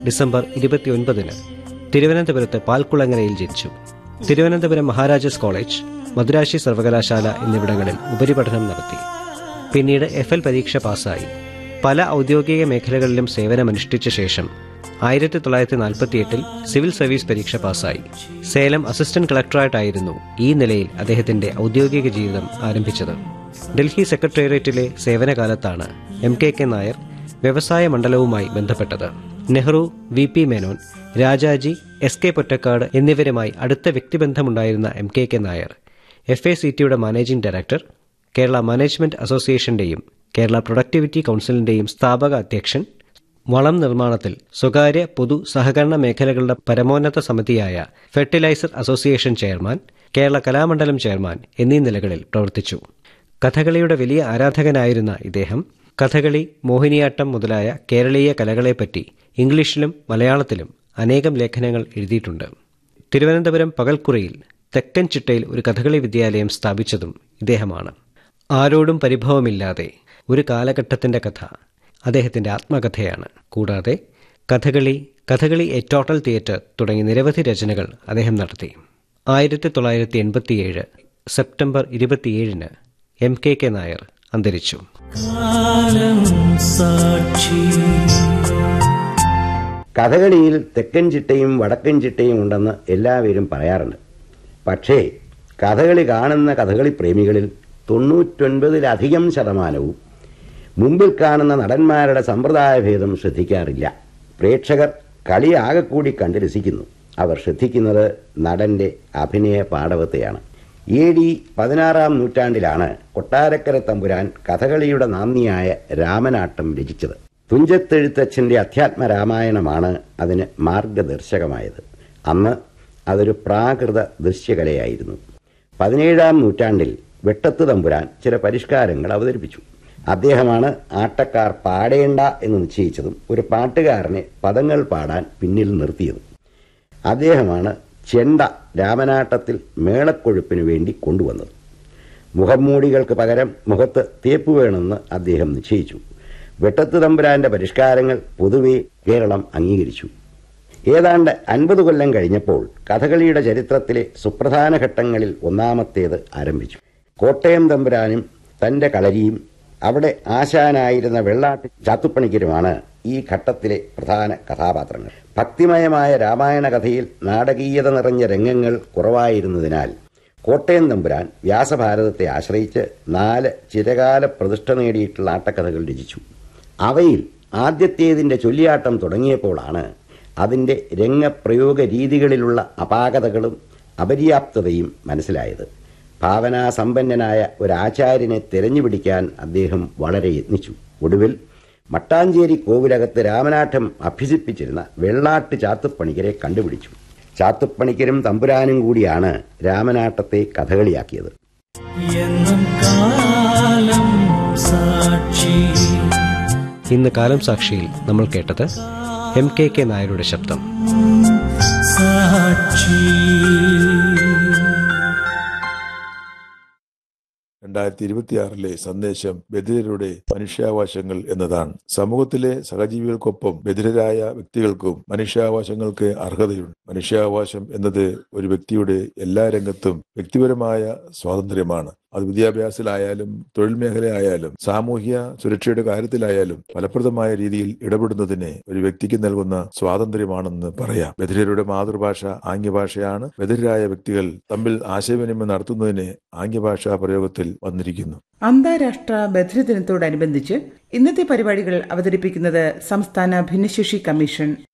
December ഇരുപത്തിയൊൻപതിന് തിരുവനന്തപുരത്ത് പാൽക്കുളങ്ങരയിൽ ജനിച്ചു തിരുവനന്തപുരം മഹാരാജാസ് കോളേജ് മദുരാശി സർവകലാശാല എന്നിവിടങ്ങളിൽ ഉപരിപഠനം നടത്തി പിന്നീട് എഫ് എൽ പരീക്ഷ പാസ്സായി പല ഔദ്യോഗിക മേഖലകളിലും സേവനമനുഷ്ഠിച്ച ശേഷം ആയിരത്തി തൊള്ളായിരത്തി നാൽപ്പത്തിയെട്ടിൽ സിവിൽ സർവീസ് പരീക്ഷ പാസ്സായി സേലം അസിസ്റ്റന്റ് കളക്ടറായിട്ടായിരുന്നു ഈ നിലയിൽ അദ്ദേഹത്തിന്റെ ഔദ്യോഗിക ജീവിതം ആരംഭിച്ചത് ഡൽഹി സെക്രട്ടേറിയറ്റിലെ സേവനകാലത്താണ് എം കെ കെ നായർ വ്യവസായ മണ്ഡലവുമായി ബന്ധപ്പെട്ടത് Nehru V P Menon Rajaji S K Pottekkatt എന്നിവരുമായി അടുത്ത വ്യക്തിബന്ധമുണ്ടായിരുന്ന M K K Nair F A C ടിയുടെ മാനേജിംഗ് ഡയറക്ടർ കേരള മാനേജ്മെന്റ് അസോസിയേഷന്റെയും കേരള പ്രൊഡക്ടിവിറ്റി കൗൺസിലിന്റെയും സ്ഥാപക അധ്യക്ഷൻ വളം നിർമ്മാണത്തിൽ സ്വകാര്യ പൊതു സഹകരണ മേഖലകളുടെ പരമോന്നത സമിതിയായ fertilizer association chairman Kerala Kalamandalam chairman എന്നീ നിലകളിൽ പ്രവർത്തിച്ചു കഥകളിയുടെ വലിയ ആരാധകനായിരുന്ന ഇദ്ദേഹം കഥകളി മോഹിനിയാട്ടം മുതലായ കേരളീയ കലകളെപ്പറ്റി ഇംഗ്ലീഷിലും മലയാളത്തിലും അനേകം ലേഖനങ്ങൾ എഴുതിയിട്ടുണ്ട് തിരുവനന്തപുരം പകൽക്കുറിയിൽ തെക്കൻ ചിട്ടയിൽ ഒരു കഥകളി വിദ്യാലയം സ്ഥാപിച്ചതും ഇദ്ദേഹമാണ് ആരോടും പരിഭവമില്ലാതെ ഒരു കാലഘട്ടത്തിന്റെ കഥ അദ്ദേഹത്തിന്റെ ആത്മകഥയാണ് കൂടാതെ Kathakali Kathakali a total theatre തുടങ്ങി നിരവധി രചനകൾ അദ്ദേഹം നടത്തി ആയിരത്തി തൊള്ളായിരത്തി എൺപത്തിയേഴ് സെപ്റ്റംബർ ഇരുപത്തിയേഴിന് എം കെ കെ നായർ അന്തരിച്ചു കാലം സാക്ഷി കഥകളിയിൽ തെക്കൻ ചിട്ടയും വടക്കൻ ചിട്ടയും ഉണ്ടെന്ന് എല്ലാവരും പറയാറുണ്ട് പക്ഷേ കഥകളി കാണുന്ന കഥകളി പ്രേമികളിൽ തൊണ്ണൂറ്റൊൻപതിലധികം ശതമാനവും മുമ്പിൽ കാണുന്ന നടന്മാരുടെ സമ്പ്രദായഭേദം ശ്രദ്ധിക്കാറില്ല പ്രേക്ഷകർ കളി ആകെക്കൂടി കണ്ട് രസിക്കുന്നു അവർ ശ്രദ്ധിക്കുന്നത് നടന്റെ അഭിനയ പാടവത്തെയാണ് എ ഡി പതിനാറാം നൂറ്റാണ്ടിലാണ് കൊട്ടാരക്കര തമ്പുരാൻ കഥകളിയുടെ നാന്ദിയായ രാമനാട്ടം രചിച്ചത് തുഞ്ചത്തെഴുത്തച്ഛന്റെ അധ്യാത്മ രാമായണമാണ് അതിന് മാർഗദർശകമായത് അന്ന് അതൊരു പ്രാകൃത ദൃശ്യകലയായിരുന്നു പതിനേഴാം നൂറ്റാണ്ടിൽ വെട്ടത്ത് തമ്പുരാൻ ചില പരിഷ്കാരങ്ങൾ അവതരിപ്പിച്ചു അദ്ദേഹമാണ് ആട്ടക്കാർ പാടേണ്ട എന്ന് നിശ്ചയിച്ചതും ഒരു പാട്ടുകാരനെ പദങ്ങൾ പാടാൻ പിന്നിൽ നിർത്തിയതും അദ്ദേഹമാണ് ചെണ്ട രാമനാട്ടത്തിൽ മേളക്കൊഴുപ്പിനു വേണ്ടി കൊണ്ടുവന്നത് മുഖംമൂടികൾക്ക് പകരം മുഖത്ത് തേപ്പ് വേണമെന്ന് അദ്ദേഹം നിശ്ചയിച്ചു വെട്ടത്ത് തമ്പുരാന്റെ പരിഷ്കാരങ്ങൾ പൊതുവെ കേരളം അംഗീകരിച്ചു ഏതാണ്ട് അൻപത് കൊല്ലം കഴിഞ്ഞപ്പോൾ കഥകളിയുടെ ചരിത്രത്തിലെ സുപ്രധാന ഘട്ടങ്ങളിൽ ഒന്നാമത്തേത് ആരംഭിച്ചു കോട്ടയം തമ്പുരാനും തന്റെ കളരിയും അവിടെ ആശാനായിരുന്ന വെള്ളാട്ട് ചാത്തുപ്പണിക്കരുമാണ് ഈ ഘട്ടത്തിലെ പ്രധാന കഥാപാത്രങ്ങൾ ഭക്തിമയമായ രാമായണ കഥയിൽ നാടകീയത നിറഞ്ഞ രംഗങ്ങൾ കുറവായിരുന്നതിനാൽ കോട്ടയം തമ്പുരാൻ വ്യാസഭാരതത്തെ ആശ്രയിച്ച് നാല് ചിരകാല പ്രതിഷ്ഠ നേടിയിട്ടുള്ള ആട്ടക്കഥകൾ രചിച്ചു അവയിൽ ആദ്യത്തേതിന്റെ ചൊല്ലിയാട്ടം തുടങ്ങിയപ്പോഴാണ് അതിന്റെ രംഗപ്രയോഗ രീതികളിലുള്ള അപാകതകളും അപര്യാപ്തതയും മനസ്സിലായത് ഭാവനാസമ്പന്നനായ ഒരു ആചാര്യനെ തിരഞ്ഞുപിടിക്കാൻ അദ്ദേഹം വളരെ യത്നിച്ചു ഒടുവിൽ മട്ടാഞ്ചേരി കോവിലകത്ത് രാമനാട്ടം അഭ്യസിപ്പിച്ചിരുന്ന വെള്ളാട്ട് ചാത്തുപ്പണിക്കരെ കണ്ടുപിടിച്ചു ചാത്തുപ്പണിക്കരും തമ്പുരാനും കൂടിയാണ് രാമനാട്ടത്തെ കഥകളിയാക്കിയത് എന്നും കാലം സാക്ഷി ഇന്ന് കാലം സാക്ഷിയിൽ നമ്മൾ കേട്ടത് എം കെ കെ നായരുടെ ശബ്ദം സാക്ഷി രണ്ടായിരത്തി ഇരുപത്തിയാറിലെ സന്ദേശം ബധിരരുടെ മനുഷ്യാവകാശങ്ങൾ എന്നതാണ് സമൂഹത്തിലെ സഹജീവികൾക്കൊപ്പം ബധിരരായ വ്യക്തികൾക്കും മനുഷ്യാവകാശങ്ങൾക്ക് അർഹതയുണ്ട് മനുഷ്യാവകാശം എന്നത് ഒരു വ്യക്തിയുടെ എല്ലാ രംഗത്തും വ്യക്തിപരമായ സ്വാതന്ത്ര്യമാണ് അത് വിദ്യാഭ്യാസത്തിലായാലും തൊഴിൽ മേഖലയായാലും സാമൂഹ്യ സുരക്ഷയുടെ കാര്യത്തിലായാലും ഫലപ്രദമായ രീതിയിൽ ഇടപെടുന്നതിന് ഒരു വ്യക്തിക്ക് നൽകുന്ന സ്വാതന്ത്ര്യമാണെന്ന് പറയാം ബധിരരുടെ മാതൃഭാഷ ആംഗ്യഭാഷയാണ് ബധിരരായ വ്യക്തികൾ തമ്മിൽ ആശയവിനിമയം നടത്തുന്നതിന് ആംഗ്യഭാഷാ പ്രയോഗത്തിൽ വന്നിരിക്കുന്നു അന്താരാഷ്ട്ര ബധിരദിനത്തോടനുബന്ധിച്ച് ഇന്നത്തെ പരിപാടികൾ അവതരിപ്പിക്കുന്നത് സംസ്ഥാന ഭിന്നശേഷി കമ്മീഷൻ